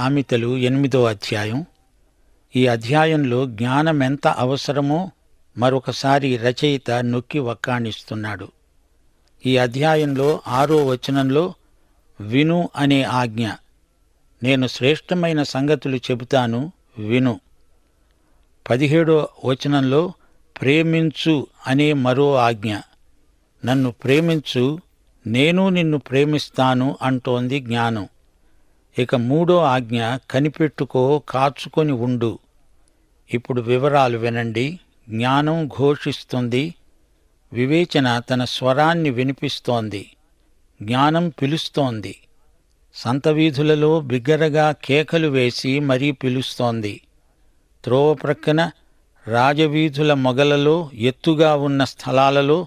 సామెతలు ఎనిమిదో అధ్యాయం ఈ అధ్యాయంలో జ్ఞానమెంత అవసరమో మరొకసారి రచయిత నొక్కి వక్కాణిస్తున్నాడు ఈ అధ్యాయంలో ఆరో వచనంలో విను అనే ఆజ్ఞ నేను శ్రేష్టమైన సంగతులు చెబుతాను విను పదిహేడో వచనంలో ప్రేమించు అనే మరో ఆజ్ఞ నన్ను ప్రేమించు నేను నిన్ను ప్రేమిస్తాను అంటోంది జ్ఞానం ఇక మూడో ఆజ్ఞ కనిపెట్టుకో కాచుకొని ఉండు ఇప్పుడు వివరాలు వినండి జ్ఞానం ఘోషిస్తుంది వివేచన తన స్వరాన్ని వినిపిస్తోంది జ్ఞానం పిలుస్తోంది సంత వీధులలో బిగ్గరగా కేకలు వేసి మరీ పిలుస్తోంది త్రోవ ప్రక్కన రాజవీధుల మొగలలో ఎత్తుగా ఉన్న స్థలాలలో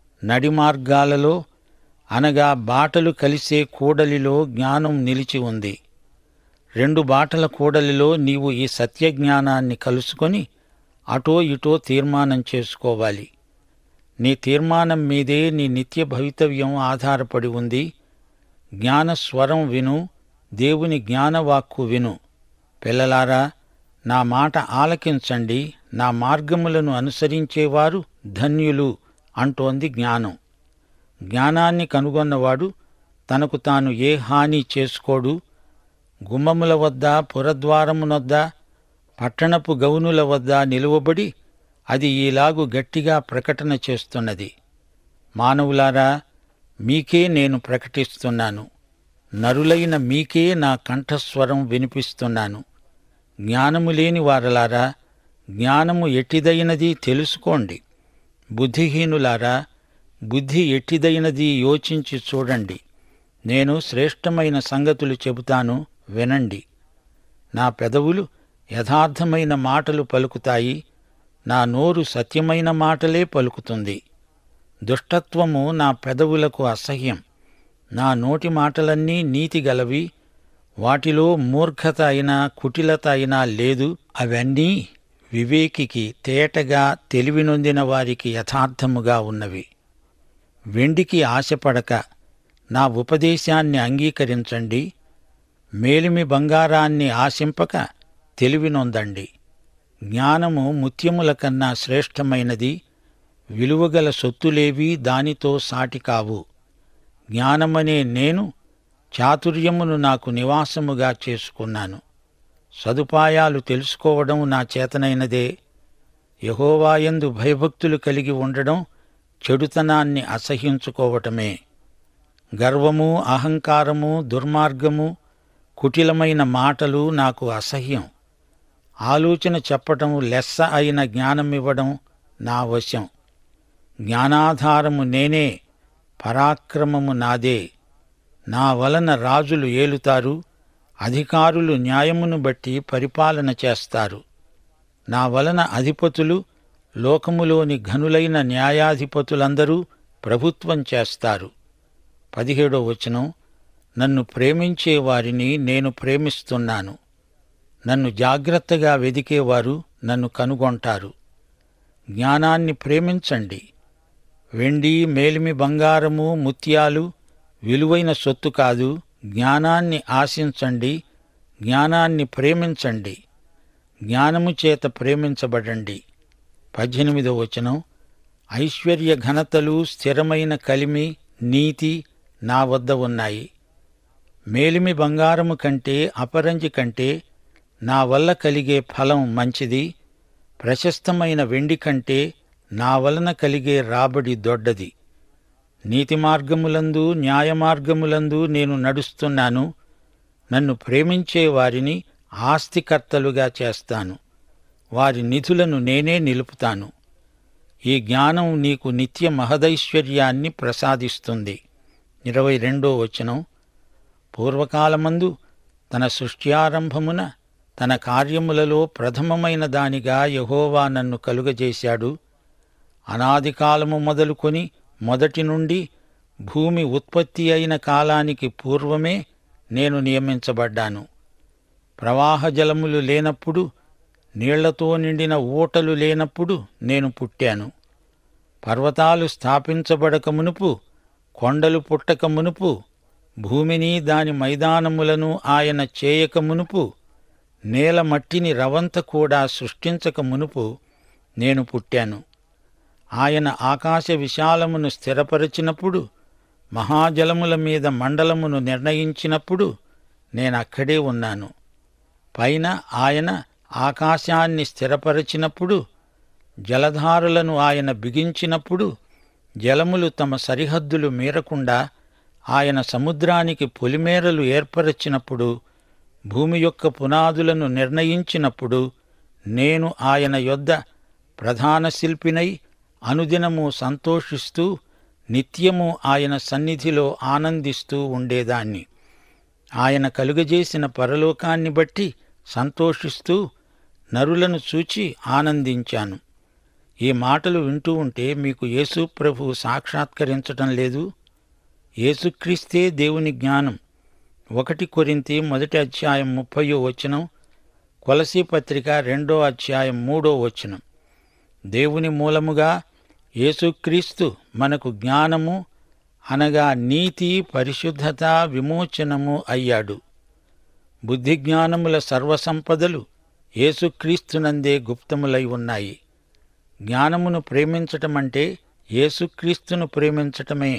నడిమార్గాలలో అనగా బాటలు కలిసే కూడలిలో జ్ఞానం నిలిచి ఉంది రెండు బాటల కూడలిలో నీవు ఈ సత్యజ్ఞానాన్ని కలుసుకొని అటో ఇటో తీర్మానం చేసుకోవాలి నీ తీర్మానం మీదే నీ నిత్య భవితవ్యం ఆధారపడి ఉంది జ్ఞాన స్వరం విను దేవుని జ్ఞానవాక్కు విను పిల్లలారా నా మాట ఆలకించండి నా మార్గములను అనుసరించేవారు ధన్యులు అంటోంది జ్ఞానం జ్ఞానాన్ని కనుగొన్నవాడు తనకు తాను ఏ హాని చేసుకోడు గుమ్మముల వద్ద పురద్వారమునొద్ద పట్టణపు గౌనుల వద్ద నిలువబడి అది ఈలాగు గట్టిగా ప్రకటన చేస్తున్నది మానవులారా మీకే నేను ప్రకటిస్తున్నాను నరులైన మీకే నా కంఠస్వరం వినిపిస్తున్నాను జ్ఞానము లేని వారలారా జ్ఞానము ఎట్టిదైనది తెలుసుకోండి బుద్ధిహీనులారా బుద్ధి ఎట్టిదైనది యోచించి చూడండి నేను శ్రేష్టమైన సంగతులు చెబుతాను వినండి నా పెదవులు యథార్థమైన మాటలు పలుకుతాయి నా నోరు సత్యమైన మాటలే పలుకుతుంది దుష్టత్వము నా పెదవులకు అసహ్యం నా నోటి మాటలన్నీ నీతిగలవి వాటిలో మూర్ఖత అయినా కుటిలత అయినా లేదు అవన్నీ వివేకికి తేటగా తెలివి నొందిన వారికి యథార్థముగా ఉన్నవి వెండికి ఆశపడక నా ఉపదేశాన్ని అంగీకరించండి మేలిమి బంగారాన్ని ఆశింపక తెలివి నొందండి జ్ఞానము ముత్యముల కన్నా శ్రేష్టమైనది విలువగల సొత్తులేవీ దానితో సాటి కావు జ్ఞానమనే నేను చాతుర్యమును నాకు నివాసముగా చేసుకున్నాను సదుపాయాలు తెలుసుకోవడం నా చేతనైనదే యహోవాయందు భయభక్తులు కలిగి ఉండడం చెడుతనాన్ని అసహించుకోవటమే గర్వము అహంకారము దుర్మార్గము కుటిలమైన మాటలు నాకు అసహ్యం ఆలోచన చెప్పటం లెస్స అయిన జ్ఞానమివ్వడం నా వశం జ్ఞానాధారము నేనే పరాక్రమము నాదే నా వలన రాజులు ఏలుతారు అధికారులు న్యాయమును బట్టి పరిపాలన చేస్తారు నా వలన అధిపతులు లోకములోని ఘనులైన న్యాయాధిపతులందరూ ప్రభుత్వం చేస్తారు పదిహేడో వచనం నన్ను ప్రేమించే వారిని నేను ప్రేమిస్తున్నాను నన్ను జాగ్రత్తగా వెదికేవారు నన్ను కనుగొంటారు జ్ఞానాన్ని ప్రేమించండి వెండి మేలిమి బంగారము ముత్యాలు విలువైన సొత్తు కాదు జ్ఞానాన్ని ఆశించండి జ్ఞానాన్ని ప్రేమించండి జ్ఞానము చేత ప్రేమించబడండి పద్దెనిమిదో వచనం ఐశ్వర్య ఘనతలు స్థిరమైన కలిమి నీతి నా వద్ద ఉన్నాయి మేలిమి బంగారము కంటే అపరంజి కంటే నా వల్ల కలిగే ఫలం మంచిది ప్రశస్తమైన వెండి కంటే నా వలన కలిగే రాబడి దొడ్డది నీతి మార్గములందు న్యాయ మార్గములందు నేను నడుస్తున్నాను నన్ను ప్రేమించే వారిని ఆస్తికర్తలుగా చేస్తాను వారి నిధులను నేనే నిలుపుతాను ఈ జ్ఞానం నీకు నిత్య మహదైశ్వర్యాన్ని ప్రసాదిస్తుంది ఇరవై రెండో వచనం పూర్వకాలమందు తన సృష్ట్యారంభమున తన కార్యములలో ప్రథమమైన దానిగా యహోవా నన్ను కలుగజేశాడు అనాది కాలము మొదలుకొని మొదటి నుండి భూమి ఉత్పత్తి అయిన కాలానికి పూర్వమే నేను నియమించబడ్డాను ప్రవాహ జలములు లేనప్పుడు నీళ్లతో నిండిన ఊటలు లేనప్పుడు నేను పుట్టాను పర్వతాలు స్థాపించబడక మునుపు కొండలు పుట్టక మునుపు భూమిని దాని మైదానములను ఆయన చేయక మునుపు నేల మట్టిని రవంత కూడా సృష్టించక మునుపు నేను పుట్టాను ఆయన ఆకాశ విశాలమును స్థిరపరచినప్పుడు మహాజలముల మీద మండలమును నిర్ణయించినప్పుడు నేనక్కడే ఉన్నాను పైన ఆయన ఆకాశాన్ని స్థిరపరచినప్పుడు జలధారులను ఆయన బిగించినప్పుడు జలములు తమ సరిహద్దులు మీరకుండా ఆయన సముద్రానికి పొలిమేరలు ఏర్పరచినప్పుడు భూమి యొక్క పునాదులను నిర్ణయించినప్పుడు నేను ఆయన యొద్ద ప్రధాన శిల్పినై అనుదినము సంతోషిస్తూ నిత్యము ఆయన సన్నిధిలో ఆనందిస్తూ ఉండేదాన్ని ఆయన కలుగజేసిన పరలోకాన్ని బట్టి సంతోషిస్తూ నరులను చూచి ఆనందించాను ఈ మాటలు వింటూ ఉంటే మీకు యేసు ప్రభు సాక్షాత్కరించటం లేదు యేసుక్రీస్తే దేవుని జ్ఞానం ఒకటి కొరింతి మొదటి అధ్యాయం ముప్పయో వచనం కొలసీ పత్రిక రెండో అధ్యాయం మూడో వచనం దేవుని మూలముగా యేసుక్రీస్తు మనకు జ్ఞానము అనగా నీతి పరిశుద్ధత విమోచనము అయ్యాడు బుద్ధి జ్ఞానముల సర్వసంపదలు యేసుక్రీస్తునందే గుప్తములై ఉన్నాయి జ్ఞానమును ప్రేమించటమంటే యేసుక్రీస్తును ప్రేమించటమే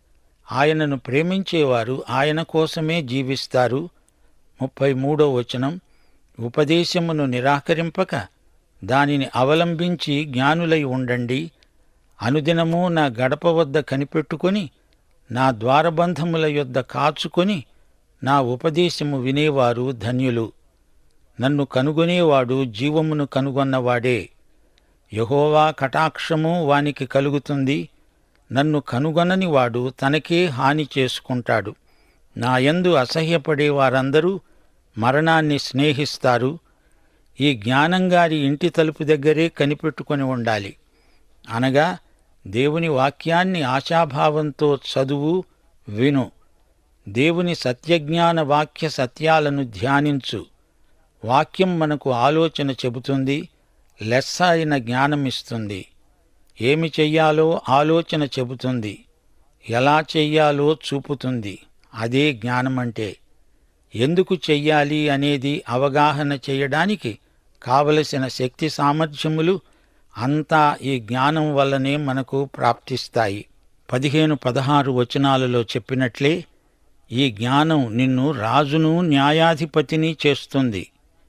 ఆయనను ప్రేమించేవారు ఆయన కోసమే జీవిస్తారు ముప్పై మూడో వచనం ఉపదేశమును నిరాకరింపక దానిని అవలంబించి జ్ఞానులై ఉండండి అనుదినము నా గడప వద్ద కనిపెట్టుకొని నా ద్వారబంధముల యొద్ద కాచుకొని నా ఉపదేశము వినేవారు ధన్యులు నన్ను కనుగొనేవాడు జీవమును కనుగొన్నవాడే యహోవా కటాక్షము వానికి కలుగుతుంది నన్ను కనుగొనని వాడు తనకే హాని చేసుకుంటాడు నాయందు అసహ్యపడే వారందరూ మరణాన్ని స్నేహిస్తారు ఈ జ్ఞానంగారి ఇంటి తలుపు దగ్గరే కనిపెట్టుకొని ఉండాలి అనగా దేవుని వాక్యాన్ని ఆశాభావంతో చదువు విను దేవుని సత్యజ్ఞాన వాక్య సత్యాలను ధ్యానించు వాక్యం మనకు ఆలోచన చెబుతుంది లెస్స అయిన జ్ఞానమిస్తుంది ఏమి చెయ్యాలో ఆలోచన చెబుతుంది ఎలా చెయ్యాలో చూపుతుంది అదే జ్ఞానమంటే ఎందుకు చెయ్యాలి అనేది అవగాహన చేయడానికి కావలసిన శక్తి సామర్థ్యములు అంతా ఈ జ్ఞానం వల్లనే మనకు ప్రాప్తిస్తాయి పదిహేను పదహారు వచనాలలో చెప్పినట్లే ఈ జ్ఞానం నిన్ను రాజును న్యాయాధిపతిని చేస్తుంది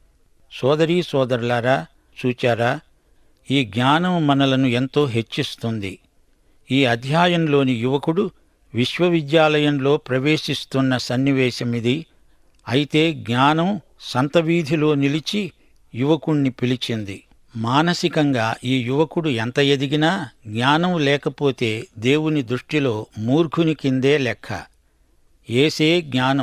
సోదరీ సోదరులారా చూచారా ఈ జ్ఞానం మనలను ఎంతో హెచ్చిస్తుంది ఈ అధ్యాయంలోని యువకుడు విశ్వవిద్యాలయంలో ప్రవేశిస్తున్న సన్నివేశమిది అయితే జ్ఞానం సంతవీధిలో నిలిచి యువకుణ్ణి పిలిచింది మానసికంగా ఈ యువకుడు ఎంత ఎదిగినా జ్ఞానం లేకపోతే దేవుని దృష్టిలో మూర్ఖుని కిందే లెక్క ఏసే జ్ఞానం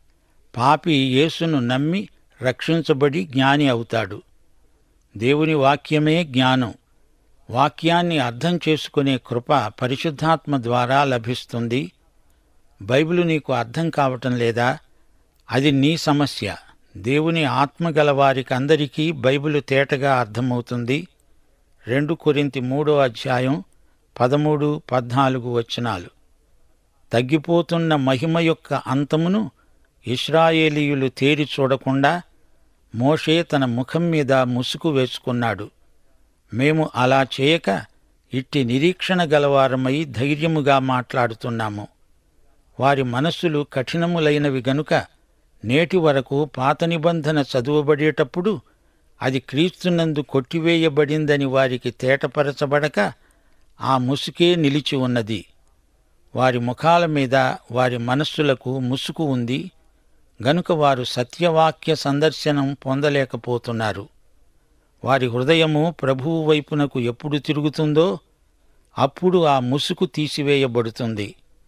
పాపి యేసును నమ్మి రక్షించబడి జ్ఞాని అవుతాడు దేవుని వాక్యమే జ్ఞానం వాక్యాన్ని అర్థం చేసుకునే కృప పరిశుద్ధాత్మ ద్వారా లభిస్తుంది బైబిలు నీకు అర్థం కావటం లేదా అది నీ సమస్య దేవుని ఆత్మ గలవారికి అందరికీ బైబిలు తేటగా అర్థమవుతుంది రెండు కొరింతి మూడో అధ్యాయం పదమూడు పద్నాలుగు వచనాలు తగ్గిపోతున్న మహిమ యొక్క అంతమును ఇస్రాయేలీయులు తేరి చూడకుండా మోషే తన ముఖం మీద ముసుగు వేసుకున్నాడు మేము అలా చేయక ఇట్టి నిరీక్షణ గలవారమై ధైర్యముగా మాట్లాడుతున్నాము వారి మనస్సులు కఠినములైనవి గనుక నేటి వరకు పాత నిబంధన చదువబడేటప్పుడు అది క్రీస్తునందు కొట్టివేయబడిందని వారికి తేటపరచబడక ఆ ముసుకే నిలిచి ఉన్నది వారి ముఖాల మీద వారి మనస్సులకు ముసుగు ఉంది గనుక వారు సత్యవాక్య సందర్శనం పొందలేకపోతున్నారు వారి హృదయము ప్రభువు వైపునకు ఎప్పుడు తిరుగుతుందో అప్పుడు ఆ ముసుగు తీసివేయబడుతుంది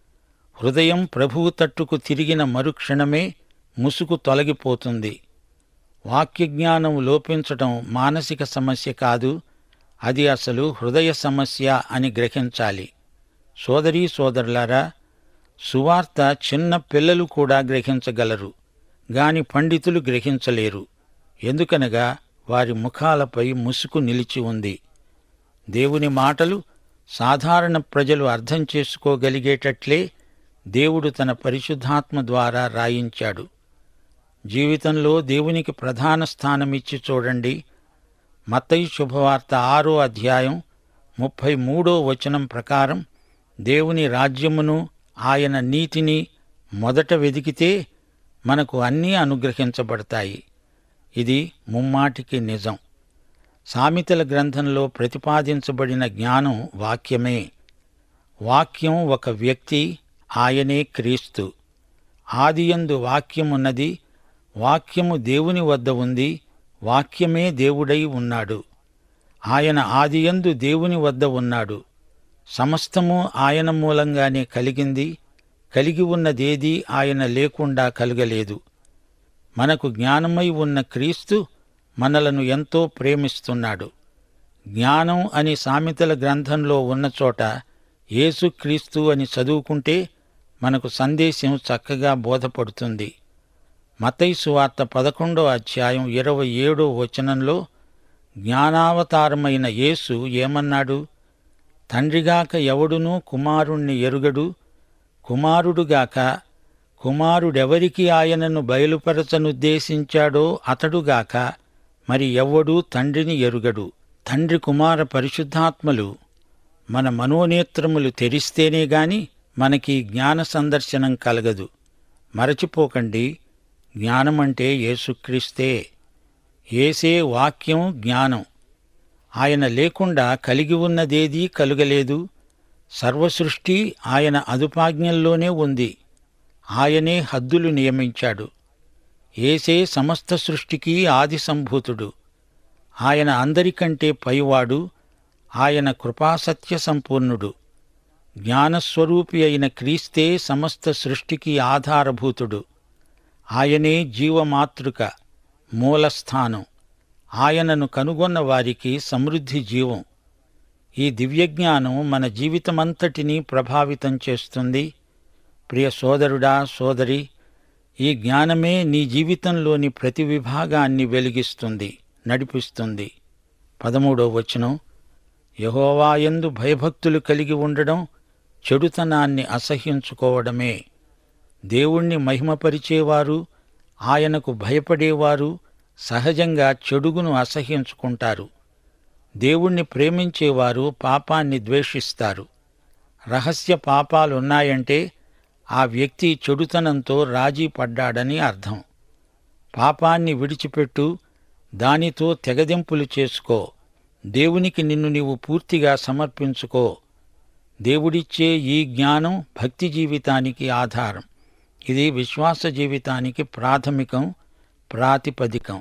హృదయం ప్రభువు తట్టుకు తిరిగిన మరుక్షణమే ముసుగు తొలగిపోతుంది వాక్యజ్ఞానం లోపించటం మానసిక సమస్య కాదు అది అసలు హృదయ సమస్య అని గ్రహించాలి సోదరీ సోదరులారా సువార్త చిన్న పిల్లలు కూడా గ్రహించగలరు గాని పండితులు గ్రహించలేరు ఎందుకనగా వారి ముఖాలపై ముసుగు నిలిచి ఉంది దేవుని మాటలు సాధారణ ప్రజలు అర్థం చేసుకోగలిగేటట్లే దేవుడు తన పరిశుద్ధాత్మ ద్వారా రాయించాడు జీవితంలో దేవునికి ప్రధాన స్థానమిచ్చి చూడండి మత్తయి శుభవార్త ఆరో అధ్యాయం ముప్పై మూడో వచనం ప్రకారం దేవుని రాజ్యమును ఆయన నీతిని మొదట వెదికితే మనకు అన్నీ అనుగ్రహించబడతాయి ఇది ముమ్మాటికి నిజం సామెతల గ్రంథంలో ప్రతిపాదించబడిన జ్ఞానం వాక్యమే వాక్యం ఒక వ్యక్తి ఆయనే క్రీస్తు ఆదియందు వాక్యమున్నది వాక్యము దేవుని వద్ద ఉంది వాక్యమే దేవుడై ఉన్నాడు ఆయన ఆదియందు దేవుని వద్ద ఉన్నాడు సమస్తము ఆయన మూలంగానే కలిగింది కలిగి ఉన్నదేదీ ఆయన లేకుండా కలగలేదు మనకు జ్ఞానమై ఉన్న క్రీస్తు మనలను ఎంతో ప్రేమిస్తున్నాడు జ్ఞానం అని సామెతల గ్రంథంలో ఉన్న చోట యేసుక్రీస్తు అని చదువుకుంటే మనకు సందేశం చక్కగా బోధపడుతుంది మతైసు వార్త పదకొండో అధ్యాయం ఇరవై ఏడో వచనంలో జ్ఞానావతారమైన యేసు ఏమన్నాడు తండ్రిగాక ఎవడునూ కుమారుణ్ణి ఎరుగడు కుమారుడుగాక కుమారుడెవరికి ఆయనను బయలుపరచనుద్దేశించాడో అతడుగాక మరి ఎవ్వడూ తండ్రిని ఎరుగడు తండ్రి కుమార పరిశుద్ధాత్మలు మన మనోనేత్రములు తెరిస్తేనే గాని మనకి జ్ఞాన సందర్శనం కలగదు మరచిపోకండి జ్ఞానమంటే యేసుక్రీస్తే ఏసే వాక్యం జ్ఞానం ఆయన లేకుండా కలిగి ఉన్నదేదీ కలుగలేదు సర్వసృష్టి ఆయన అదుపాజ్ఞల్లోనే ఉంది ఆయనే హద్దులు నియమించాడు ఏసే సమస్త సృష్టికి ఆది సంభూతుడు ఆయన అందరికంటే పైవాడు ఆయన కృపాసత్య సంపూర్ణుడు జ్ఞానస్వరూపి అయిన క్రీస్తే సమస్త సృష్టికి ఆధారభూతుడు ఆయనే జీవమాతృక మూలస్థానం ఆయనను కనుగొన్న వారికి సమృద్ధి జీవం ఈ దివ్యజ్ఞానం మన జీవితమంతటినీ ప్రభావితం చేస్తుంది ప్రియ సోదరుడా సోదరి ఈ జ్ఞానమే నీ జీవితంలోని ప్రతి విభాగాన్ని వెలిగిస్తుంది నడిపిస్తుంది పదమూడో వచనం యహోవాయందు భయభక్తులు కలిగి ఉండడం చెడుతనాన్ని అసహ్యించుకోవడమే దేవుణ్ణి మహిమపరిచేవారు ఆయనకు భయపడేవారు సహజంగా చెడుగును అసహ్యించుకుంటారు దేవుణ్ణి ప్రేమించేవారు పాపాన్ని ద్వేషిస్తారు రహస్య పాపాలున్నాయంటే ఆ వ్యక్తి చెడుతనంతో రాజీ పడ్డాడని అర్థం పాపాన్ని విడిచిపెట్టు దానితో తెగదెంపులు చేసుకో దేవునికి నిన్ను నీవు పూర్తిగా సమర్పించుకో దేవుడిచ్చే ఈ జ్ఞానం భక్తి జీవితానికి ఆధారం ఇది విశ్వాస జీవితానికి ప్రాథమికం ప్రాతిపదికం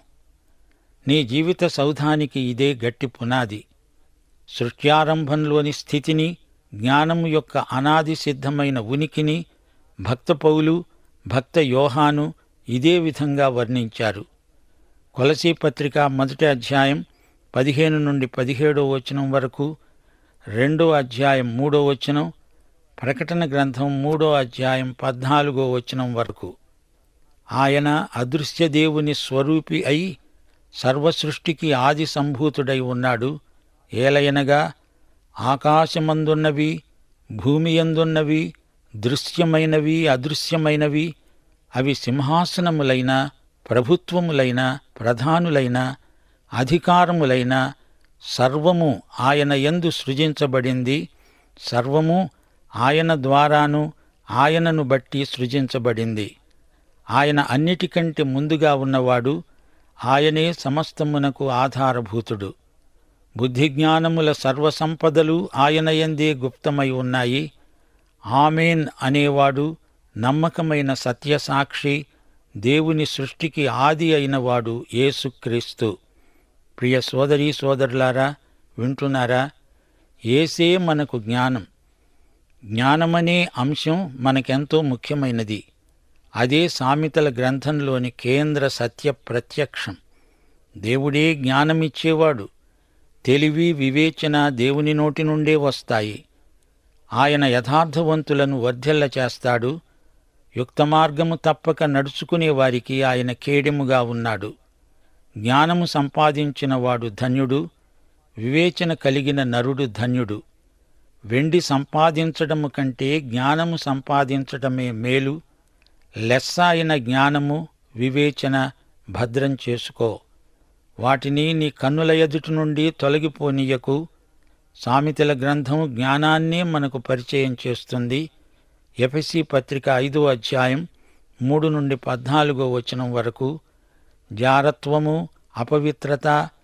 నీ జీవిత సౌధానికి ఇదే గట్టి పునాది సృష్ట్యారంభంలోని స్థితిని జ్ఞానం యొక్క అనాది సిద్ధమైన ఉనికిని భక్త పౌలు భక్త యోహాను ఇదే విధంగా వర్ణించారు కొలసీ పత్రిక మొదటి అధ్యాయం పదిహేను నుండి పదిహేడో వచనం వరకు రెండో అధ్యాయం మూడో వచనం ప్రకటన గ్రంథం మూడో అధ్యాయం పద్నాలుగో వచనం వరకు ఆయన అదృశ్య దేవుని స్వరూపి అయి సర్వసృష్టికి ఆది సంభూతుడై ఉన్నాడు ఏలయనగా ఆకాశమందున్నవి భూమి యందున్నవి దృశ్యమైనవి అదృశ్యమైనవి అవి సింహాసనములైన ప్రభుత్వములైన ప్రధానులైన అధికారములైన సర్వము ఆయన యందు సృజించబడింది సర్వము ఆయన ద్వారాను ఆయనను బట్టి సృజించబడింది ఆయన అన్నిటికంటే ముందుగా ఉన్నవాడు ఆయనే సమస్తమునకు ఆధారభూతుడు బుద్ధిజ్ఞానముల సర్వసంపదలు ఆయనయందే గుప్తమై ఉన్నాయి ఆమెన్ అనేవాడు నమ్మకమైన సత్యసాక్షి దేవుని సృష్టికి ఆది అయినవాడు యేసుక్రీస్తు ప్రియ సోదరీ సోదరులారా వింటున్నారా ఏసే మనకు జ్ఞానం జ్ఞానమనే అంశం మనకెంతో ముఖ్యమైనది అదే సామెతల గ్రంథంలోని కేంద్ర సత్య ప్రత్యక్షం దేవుడే జ్ఞానమిచ్చేవాడు తెలివి వివేచన దేవుని నోటి నుండే వస్తాయి ఆయన యథార్థవంతులను వర్ధిల్ల చేస్తాడు యుక్తమార్గము తప్పక నడుచుకునే వారికి ఆయన కేడెముగా ఉన్నాడు జ్ఞానము సంపాదించిన వాడు ధన్యుడు వివేచన కలిగిన నరుడు ధన్యుడు వెండి సంపాదించడము కంటే జ్ఞానము సంపాదించడమే మేలు లెస్స అయిన జ్ఞానము వివేచన భద్రం చేసుకో వాటిని నీ కన్నుల ఎదుటి నుండి తొలగిపోనీయకు సామెతల గ్రంథం జ్ఞానాన్నే మనకు పరిచయం చేస్తుంది ఎఫెసి పత్రిక ఐదో అధ్యాయం మూడు నుండి పద్నాలుగో వచనం వరకు జారత్వము అపవిత్రత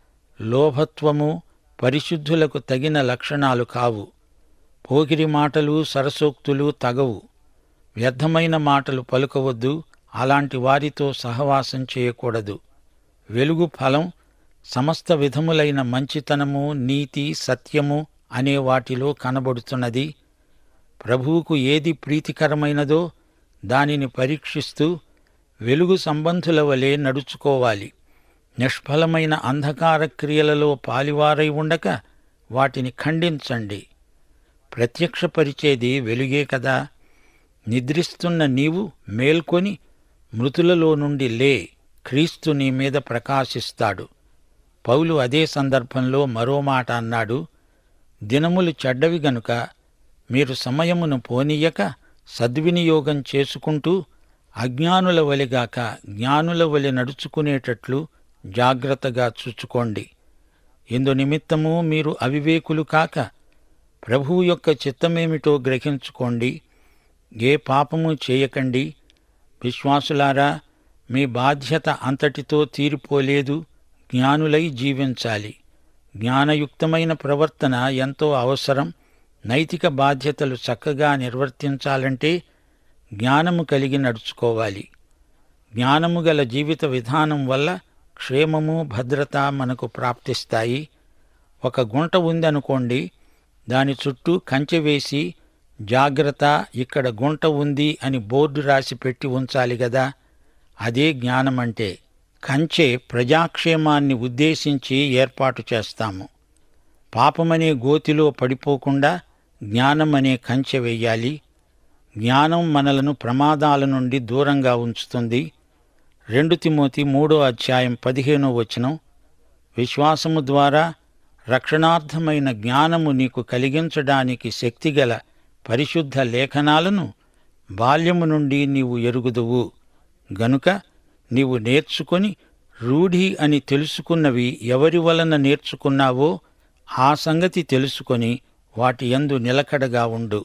లోభత్వము పరిశుద్ధులకు తగిన లక్షణాలు కావు పోకిరి మాటలు సరసోక్తులు తగవు వ్యర్థమైన మాటలు పలుకవద్దు అలాంటి వారితో సహవాసం చేయకూడదు వెలుగు ఫలం సమస్త విధములైన మంచితనము నీతి సత్యము అనే వాటిలో కనబడుతున్నది ప్రభువుకు ఏది ప్రీతికరమైనదో దానిని పరీక్షిస్తూ వెలుగు సంబంధుల వలె నడుచుకోవాలి నిష్ఫలమైన అంధకార క్రియలలో పాలివారై ఉండక వాటిని ఖండించండి ప్రత్యక్షపరిచేది వెలుగే కదా నిద్రిస్తున్న నీవు మేల్కొని మృతులలో నుండి లే క్రీస్తు నీ మీద ప్రకాశిస్తాడు పౌలు అదే సందర్భంలో మరో మాట అన్నాడు దినములు చెడ్డవి గనుక మీరు సమయమును పోనీయక సద్వినియోగం చేసుకుంటూ అజ్ఞానుల వలెగాక జ్ఞానుల వలె నడుచుకునేటట్లు జాగ్రత్తగా చూచుకోండి ఇందు నిమిత్తము మీరు అవివేకులు కాక ప్రభువు యొక్క చిత్తమేమిటో గ్రహించుకోండి ఏ పాపము చేయకండి విశ్వాసులారా మీ బాధ్యత అంతటితో తీరిపోలేదు జ్ఞానులై జీవించాలి జ్ఞానయుక్తమైన ప్రవర్తన ఎంతో అవసరం నైతిక బాధ్యతలు చక్కగా నిర్వర్తించాలంటే జ్ఞానము కలిగి నడుచుకోవాలి జ్ఞానము గల జీవిత విధానం వల్ల క్షేమము భద్రత మనకు ప్రాప్తిస్తాయి ఒక గుంట ఉందనుకోండి దాని చుట్టూ కంచె వేసి జాగ్రత్త ఇక్కడ గుంట ఉంది అని బోర్డు రాసి పెట్టి ఉంచాలి గదా అదే జ్ఞానమంటే కంచె ప్రజాక్షేమాన్ని ఉద్దేశించి ఏర్పాటు చేస్తాము పాపమనే గోతిలో పడిపోకుండా జ్ఞానమనే కంచె వెయ్యాలి జ్ఞానం మనలను ప్రమాదాల నుండి దూరంగా ఉంచుతుంది రెండు తిమోతి మూడో అధ్యాయం పదిహేనో వచనం విశ్వాసము ద్వారా రక్షణార్థమైన జ్ఞానము నీకు కలిగించడానికి శక్తిగల పరిశుద్ధ లేఖనాలను బాల్యము నుండి నీవు ఎరుగుదువు గనుక నీవు నేర్చుకొని రూఢి అని తెలుసుకున్నవి ఎవరి వలన నేర్చుకున్నావో ఆ సంగతి తెలుసుకొని వాటి యందు నిలకడగా ఉండు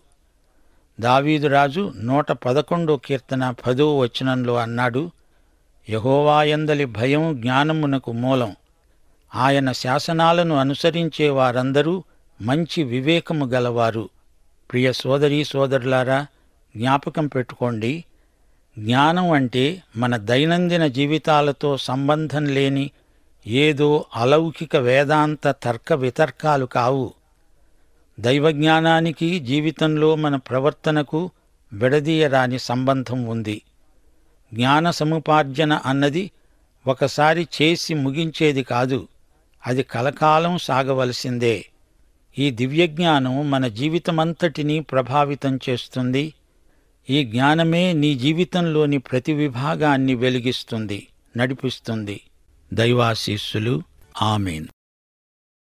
దావీదు రాజు నూట పదకొండో కీర్తన పదో వచనంలో అన్నాడు యహోవాయందలి భయం జ్ఞానమునకు మూలం ఆయన శాసనాలను అనుసరించే వారందరూ మంచి వివేకము గలవారు ప్రియ సోదరీ సోదరులారా జ్ఞాపకం పెట్టుకోండి జ్ఞానం అంటే మన దైనందిన జీవితాలతో సంబంధం లేని ఏదో అలౌకిక వేదాంత తర్క వితర్కాలు కావు దైవజ్ఞానానికి జీవితంలో మన ప్రవర్తనకు విడదీయరాని సంబంధం ఉంది జ్ఞాన సముపార్జన అన్నది ఒకసారి చేసి ముగించేది కాదు అది కలకాలం సాగవలసిందే ఈ దివ్యజ్ఞానం మన జీవితమంతటినీ ప్రభావితం చేస్తుంది ఈ జ్ఞానమే నీ జీవితంలోని ప్రతి విభాగాన్ని వెలిగిస్తుంది నడిపిస్తుంది దైవాశీస్సులు ఆమెన్